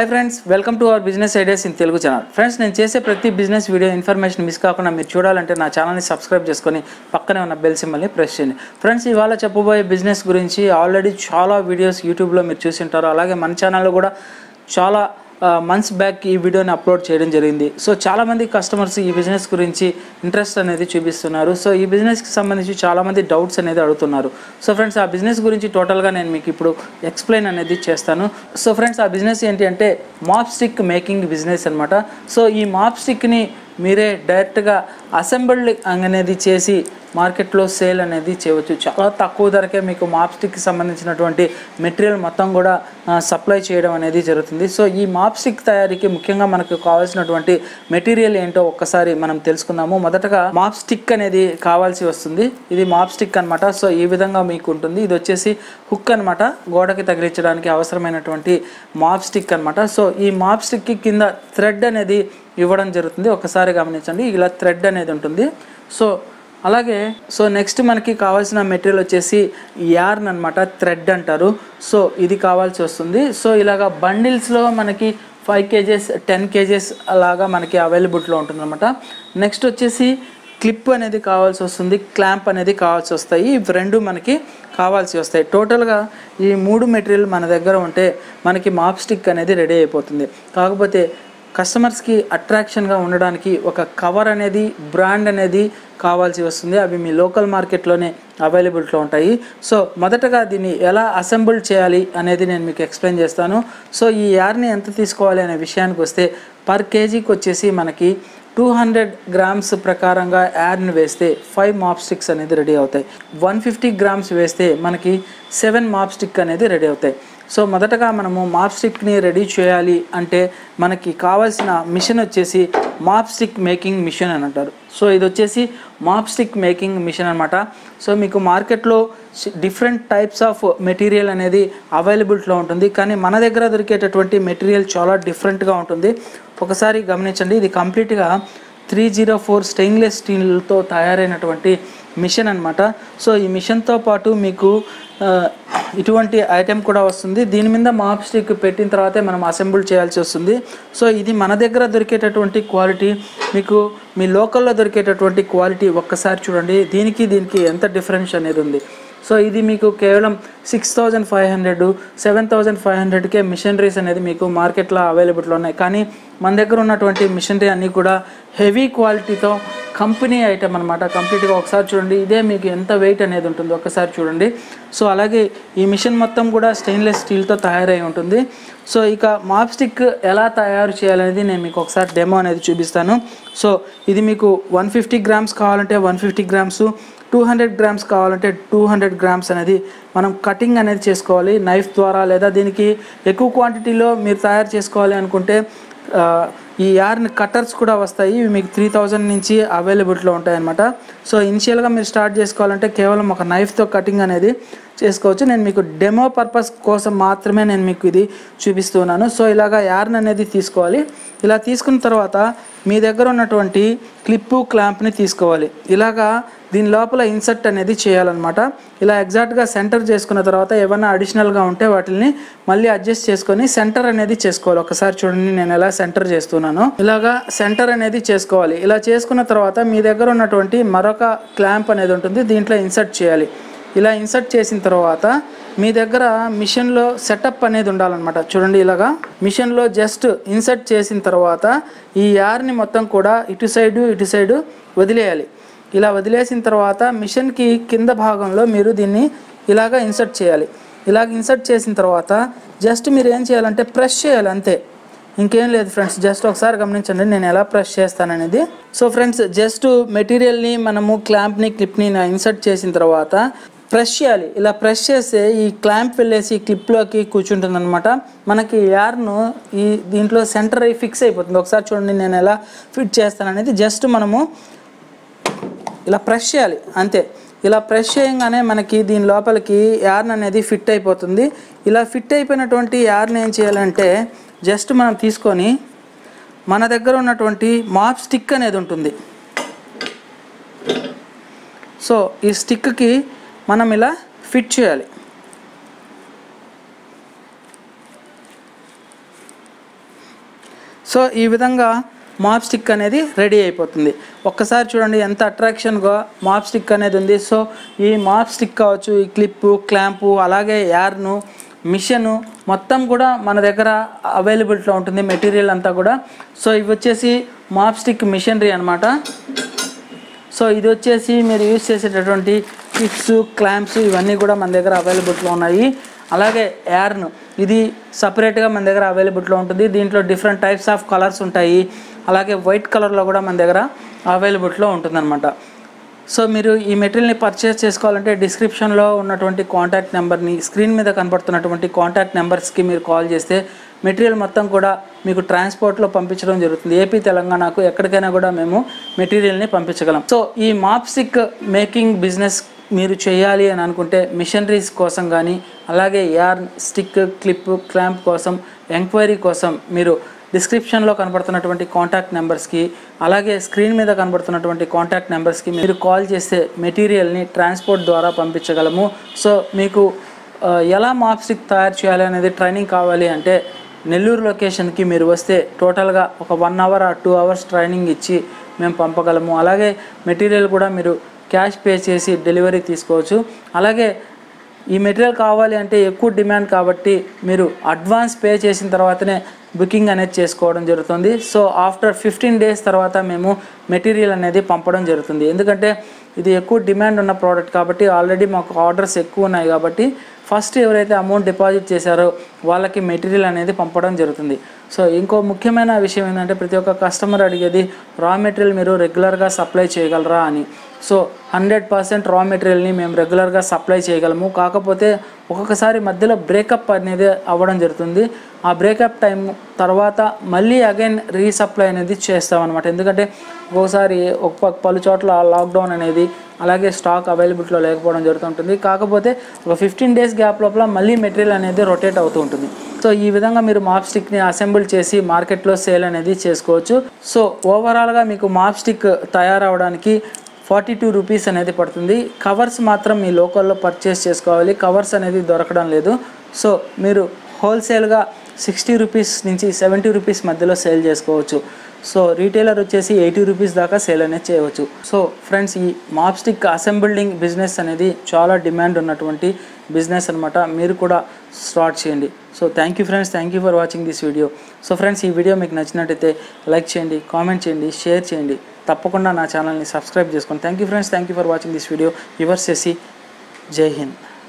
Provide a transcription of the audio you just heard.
hi friends welcome to our business ideas in Telugu channel friends నేను చేసే ప్రతి business video information miss కాకుండా మీరు చూడాలంటే నా ఛానల్ని సబ్స్క్రైబ్ చేసుకొని పక్కనే ఉన్న బెల్ సింబల్ని ప్రెస్ చేయండి ఫ్రెండ్స్ ఇవాళ చెప్పబోయే బిజినెస్ గురించి ఆల్రెడీ చాలా వీడియోస్ యూట్యూబ్లో మీరు చూసి ఉంటారు అలాగే మన ఛానల్లో కూడా చాలా మంత్స్ బ్యాక్ ఈ వీడియోని అప్లోడ్ చేయడం జరిగింది సో చాలామంది కస్టమర్స్ ఈ బిజినెస్ గురించి ఇంట్రెస్ట్ అనేది చూపిస్తున్నారు సో ఈ బిజినెస్కి సంబంధించి చాలామంది డౌట్స్ అనేది అడుగుతున్నారు సో ఫ్రెండ్స్ ఆ బిజినెస్ గురించి టోటల్గా నేను మీకు ఇప్పుడు ఎక్స్ప్లెయిన్ అనేది చేస్తాను సో ఫ్రెండ్స్ ఆ బిజినెస్ ఏంటి అంటే మాప్ స్టిక్ మేకింగ్ బిజినెస్ అనమాట సో ఈ మాప్ స్టిక్ని మీరే డైరెక్ట్గా అసెంబుల్డ్ అనేది చేసి మార్కెట్లో సేల్ అనేది చేయవచ్చు చాలా తక్కువ ధరకే మీకు మాప్ స్టిక్కి సంబంధించినటువంటి మెటీరియల్ మొత్తం కూడా సప్లై చేయడం అనేది జరుగుతుంది సో ఈ మాప్ స్టిక్ తయారీకి ముఖ్యంగా మనకు కావాల్సినటువంటి మెటీరియల్ ఏంటో ఒక్కసారి మనం తెలుసుకుందాము మొదటగా మాప్ స్టిక్ అనేది కావాల్సి వస్తుంది ఇది మాప్ స్టిక్ అనమాట సో ఈ విధంగా మీకు ఉంటుంది ఇది వచ్చేసి హుక్ అనమాట గోడకి తగిలించడానికి అవసరమైనటువంటి మాప్ స్టిక్ అనమాట సో ఈ మాప్ స్టిక్కి కింద థ్రెడ్ అనేది ఇవ్వడం జరుగుతుంది ఒకసారి గమనించండి ఇలా థ్రెడ్ అనేది ఉంటుంది సో అలాగే సో నెక్స్ట్ మనకి కావాల్సిన మెటీరియల్ వచ్చేసి యార్న్ అనమాట థ్రెడ్ అంటారు సో ఇది కావాల్సి వస్తుంది సో ఇలాగా బండిల్స్లో మనకి ఫైవ్ కేజెస్ టెన్ కేజెస్ అలాగా మనకి అవైలబిలిటీలో ఉంటుంది అనమాట నెక్స్ట్ వచ్చేసి క్లిప్ అనేది కావాల్సి వస్తుంది క్లాంప్ అనేది కావాల్సి వస్తాయి ఇవి రెండు మనకి కావాల్సి వస్తాయి టోటల్గా ఈ మూడు మెటీరియల్ మన దగ్గర ఉంటే మనకి మాప్ స్టిక్ అనేది రెడీ అయిపోతుంది కాకపోతే కస్టమర్స్కి అట్రాక్షన్గా ఉండడానికి ఒక కవర్ అనేది బ్రాండ్ అనేది కావాల్సి వస్తుంది అవి మీ లోకల్ మార్కెట్లోనే అవైలబిలిటీలో ఉంటాయి సో మొదటగా దీన్ని ఎలా అసెంబుల్ చేయాలి అనేది నేను మీకు ఎక్స్ప్లెయిన్ చేస్తాను సో ఈ యార్ని ఎంత తీసుకోవాలి అనే విషయానికి వస్తే పర్ కేజీకి వచ్చేసి మనకి టూ హండ్రెడ్ గ్రామ్స్ ప్రకారంగా యాడ్ని వేస్తే ఫైవ్ మాప్ స్టిక్స్ అనేది రెడీ అవుతాయి వన్ ఫిఫ్టీ గ్రామ్స్ వేస్తే మనకి సెవెన్ మాప్ స్టిక్ అనేది రెడీ అవుతాయి సో మొదటగా మనము మాప్ స్టిక్ని రెడీ చేయాలి అంటే మనకి కావాల్సిన మిషన్ వచ్చేసి మాప్ స్టిక్ మేకింగ్ మిషన్ అని అంటారు సో ఇది వచ్చేసి మాప్ స్టిక్ మేకింగ్ మిషన్ అనమాట సో మీకు మార్కెట్లో డిఫరెంట్ టైప్స్ ఆఫ్ మెటీరియల్ అనేది అవైలబిలిటీలో ఉంటుంది కానీ మన దగ్గర దొరికేటటువంటి మెటీరియల్ చాలా డిఫరెంట్గా ఉంటుంది ఒకసారి గమనించండి ఇది కంప్లీట్గా త్రీ జీరో ఫోర్ స్టెయిన్లెస్ స్టీల్తో తయారైనటువంటి మిషన్ అనమాట సో ఈ మిషన్తో పాటు మీకు ఇటువంటి ఐటెం కూడా వస్తుంది దీని మీద మాప్ స్టిక్ పెట్టిన తర్వాతే మనం అసెంబుల్ చేయాల్సి వస్తుంది సో ఇది మన దగ్గర దొరికేటటువంటి క్వాలిటీ మీకు మీ లోకల్లో దొరికేటటువంటి క్వాలిటీ ఒక్కసారి చూడండి దీనికి దీనికి ఎంత డిఫరెన్స్ అనేది ఉంది సో ఇది మీకు కేవలం six thousand five hundred seven thousand five హండ్రెడ్కే మిషనరీస్ అనేది మీకు మార్కెట్లో అవైలబుల్లో ఉన్నాయి కానీ మన దగ్గర ఉన్నటువంటి మిషనరీ అన్నీ కూడా హెవీ క్వాలిటీతో కంపెనీ ఐటమ్ అనమాట కంప్లీట్గా ఒకసారి చూడండి ఇదే మీకు ఎంత వెయిట్ అనేది ఉంటుంది ఒకసారి చూడండి సో అలాగే ఈ మిషన్ మొత్తం కూడా స్టెయిన్లెస్ స్టీల్తో తయారై ఉంటుంది సో ఇక మాప్ స్టిక్ ఎలా తయారు చేయాలనేది నేను మీకు ఒకసారి డెమో అనేది చూపిస్తాను సో ఇది మీకు వన్ ఫిఫ్టీ గ్రామ్స్ కావాలంటే one fifty grams two hundred grams కావాలంటే టూ హండ్రెడ్ గ్రామ్స్ అనేది మనం కటింగ్ అనేది చేసుకోవాలి నైఫ్ ద్వారా లేదా దీనికి ఎక్కువ క్వాంటిటీలో మీరు తయారు చేసుకోవాలి అనుకుంటే ఈ యార్న్ కట్టర్స్ కూడా వస్తాయి ఇవి మీకు త్రీ థౌజండ్ నుంచి అవైలబిలిటీలో ఉంటాయన్నమాట సో ఇనిషియల్గా మీరు స్టార్ట్ చేసుకోవాలంటే కేవలం ఒక నైఫ్తో కటింగ్ అనేది చేసుకోవచ్చు నేను మీకు డెమో పర్పస్ కోసం మాత్రమే నేను మీకు ఇది చూపిస్తున్నాను సో ఇలాగా యార్న్ అనేది తీసుకోవాలి ఇలా తీసుకున్న తర్వాత మీ దగ్గర ఉన్నటువంటి క్లిప్పు క్లాంప్ని తీసుకోవాలి ఇలాగా దీని లోపల ఇన్సర్ట్ అనేది చేయాలన్నమాట ఇలా ఎగ్జాక్ట్గా సెంటర్ చేసుకున్న తర్వాత ఏమైనా అడిషనల్గా ఉంటే వాటిని మళ్ళీ అడ్జస్ట్ చేసుకొని సెంటర్ అనేది చేసుకోవాలి ఒకసారి చూడండి నేను ఎలా సెంటర్ చేస్తున్నాను ఇలాగా సెంటర్ అనేది చేసుకోవాలి ఇలా చేసుకున్న తర్వాత మీ దగ్గర ఉన్నటువంటి మరొక క్లాంప్ అనేది ఉంటుంది దీంట్లో ఇన్సర్ట్ చేయాలి ఇలా ఇన్సర్ట్ చేసిన తర్వాత మీ దగ్గర మిషన్లో సెటప్ అనేది ఉండాలన్నమాట చూడండి ఇలాగా మిషన్లో జస్ట్ ఇన్సర్ట్ చేసిన తర్వాత ఈ యార్ని మొత్తం కూడా ఇటు సైడు ఇటు సైడు వదిలేయాలి ఇలా వదిలేసిన తర్వాత మిషన్కి కింద భాగంలో మీరు దీన్ని ఇలాగా ఇన్సర్ట్ చేయాలి ఇలాగ ఇన్సర్ట్ చేసిన తర్వాత జస్ట్ మీరు ఏం చేయాలంటే ప్రెస్ చేయాలి అంతే ఇంకేం లేదు ఫ్రెండ్స్ జస్ట్ ఒకసారి గమనించండి నేను ఎలా ప్రెస్ చేస్తాననేది సో ఫ్రెండ్స్ జస్ట్ మెటీరియల్ని మనము క్లాంప్ని క్లిప్ని ఇన్సర్ట్ చేసిన తర్వాత ప్రెస్ చేయాలి ఇలా ప్రెస్ చేస్తే ఈ క్లాంప్ వెళ్ళేసి క్లిప్లోకి కూర్చుంటుంది అనమాట మనకి యార్ను ఈ దీంట్లో సెంటర్ అయి ఫిక్స్ అయిపోతుంది ఒకసారి చూడండి నేను ఎలా ఫిట్ చేస్తాననేది జస్ట్ మనము ఇలా ప్రెస్ చేయాలి అంతే ఇలా ప్రెస్ చేయగానే మనకి దీని లోపలికి యార్న్ అనేది ఫిట్ అయిపోతుంది ఇలా ఫిట్ అయిపోయినటువంటి యార్న్ ఏం చేయాలంటే జస్ట్ మనం తీసుకొని మన దగ్గర ఉన్నటువంటి మాప్ స్టిక్ అనేది ఉంటుంది సో ఈ స్టిక్కి మనం ఇలా ఫిట్ చేయాలి సో ఈ విధంగా మాప్ స్టిక్ అనేది రెడీ అయిపోతుంది ఒక్కసారి చూడండి ఎంత అట్రాక్షన్గా మాప్ స్టిక్ అనేది ఉంది సో ఈ మాప్ స్టిక్ కావచ్చు ఈ క్లిప్పు క్లాంపు అలాగే యార్ను మిషను మొత్తం కూడా మన దగ్గర అవైలబిలిటీలో ఉంటుంది మెటీరియల్ అంతా కూడా సో ఇవి వచ్చేసి మాప్ స్టిక్ మిషనరీ అనమాట సో ఇది వచ్చేసి మీరు యూజ్ చేసేటటువంటి క్లిప్స్ క్లాంప్స్ ఇవన్నీ కూడా మన దగ్గర అవైలబిలిటీలో ఉన్నాయి అలాగే యార్న్ ఇది సపరేట్గా మన దగ్గర అవైలబిలిటీలో ఉంటుంది దీంట్లో డిఫరెంట్ టైప్స్ ఆఫ్ కలర్స్ ఉంటాయి అలాగే వైట్ కలర్లో కూడా మన దగ్గర అవైలబిలిటీలో ఉంటుందన్నమాట సో మీరు ఈ మెటీరియల్ని పర్చేస్ చేసుకోవాలంటే డిస్క్రిప్షన్లో ఉన్నటువంటి కాంటాక్ట్ నెంబర్ని స్క్రీన్ మీద కనపడుతున్నటువంటి కాంటాక్ట్ నెంబర్స్కి మీరు కాల్ చేస్తే మెటీరియల్ మొత్తం కూడా మీకు ట్రాన్స్పోర్ట్లో పంపించడం జరుగుతుంది ఏపీ తెలంగాణకు ఎక్కడికైనా కూడా మేము మెటీరియల్ని పంపించగలం సో ఈ మాప్సిక్ మేకింగ్ బిజినెస్ మీరు చేయాలి అని అనుకుంటే మిషనరీస్ కోసం కానీ అలాగే యార్న్ స్టిక్ క్లిప్ క్లాంప్ కోసం ఎంక్వైరీ కోసం మీరు డిస్క్రిప్షన్లో కనబడుతున్నటువంటి కాంటాక్ట్ నెంబర్స్కి అలాగే స్క్రీన్ మీద కనబడుతున్నటువంటి కాంటాక్ట్ నెంబర్స్కి మీరు కాల్ చేస్తే మెటీరియల్ని ట్రాన్స్పోర్ట్ ద్వారా పంపించగలము సో మీకు ఆ, ఎలా మాప్ స్టిక్ తయారు చేయాలి అనేది ట్రైనింగ్ కావాలి అంటే నెల్లూరు లొకేషన్కి మీరు వస్తే టోటల్గా ఒక వన్ అవర్ ఆ టూ అవర్స్ ట్రైనింగ్ ఇచ్చి మేము పంపగలము అలాగే మెటీరియల్ కూడా మీరు క్యాష్ పే చేసి డెలివరీ తీసుకోవచ్చు అలాగే ఈ మెటీరియల్ కావాలి అంటే ఎక్కువ డిమాండ్ కాబట్టి మీరు అడ్వాన్స్ పే చేసిన తర్వాతనే బుకింగ్ అనేది చేసుకోవడం జరుగుతుంది సో ఆఫ్టర్ ఫిఫ్టీన్ డేస్ తర్వాత మేము మెటీరియల్ అనేది పంపడం జరుగుతుంది ఎందుకంటే ఇది ఎక్కువ డిమాండ్ ఉన్న ప్రోడక్ట్ కాబట్టి ఆల్రెడీ మాకు ఆర్డర్స్ ఎక్కువ ఉన్నాయి కాబట్టి ఫస్ట్ ఎవరైతే అమౌంట్ డిపాజిట్ చేశారో వాళ్ళకి మెటీరియల్ అనేది పంపడం జరుగుతుంది సో ఇంకో ముఖ్యమైన విషయం ఏంటంటే ప్రతి ఒక్క కస్టమర్ అడిగేది రా మెటీరియల్ మీరు రెగ్యులర్గా సప్లై చేయగలరా అని సో హండ్రెడ్ పర్సెంట్ రా మెటీరియల్ని మేము రెగ్యులర్గా సప్లై చేయగలము కాకపోతే ఒక్కొక్కసారి మధ్యలో బ్రేకప్ అనేది అవ్వడం జరుగుతుంది ఆ బ్రేకప్ టైం తర్వాత మళ్ళీ అగైన్ రీసప్లై అనేది చేస్తామన్నమాట ఎందుకంటే ఒక్కోసారి ఒక ప- పలు చోట్ల లాక్డౌన్ అనేది అలాగే స్టాక్ అవైలబిలిటీలో లేకపోవడం జరుగుతుంటుంది కాకపోతే ఒక ఫిఫ్టీన్ డేస్ గ్యాప్ లోపల మళ్ళీ మెటీరియల్ అనేది రొటేట్ అవుతూ ఉంటుంది సో ఈ విధంగా మీరు మాప్ స్టిక్ని అసెంబుల్ చేసి మార్కెట్లో సేల్ అనేది చేసుకోవచ్చు సో ఓవరాల్గా మీకు మాప్ స్టిక్ తయారవడానికి ఫార్టీ టూ రూపీస్ అనేది పడుతుంది కవర్స్ మాత్రం మీ లోకల్లో పర్చేస్ చేసుకోవాలి కవర్స్ అనేది దొరకడం లేదు సో మీరు హోల్సేల్గా సిక్స్టీ రూపీస్ నుంచి సెవెంటీ రూపీస్ మధ్యలో సేల్ చేసుకోవచ్చు సో రీటైలర్ వచ్చేసి ఎయిటీ రూపీస్ దాకా సేల్ అనేది చేయవచ్చు సో ఫ్రెండ్స్ ఈ మాప్స్టిక్ అసెంబిల్డింగ్ బిజినెస్ అనేది చాలా డిమాండ్ ఉన్నటువంటి బిజినెస్ అనమాట మీరు కూడా స్టార్ట్ చేయండి so thank you friends thank you for watching this video so friends ఈ వీడియో మీకు నచ్చినట్టయితే లైక్ చేయండి కామెంట్ చేయండి షేర్ చేయండి తప్పకుండా నా ఛానల్ని సబ్స్క్రైబ్ చేసుకోండి thank you friends thank you for watching this video your సెసి జై హింద్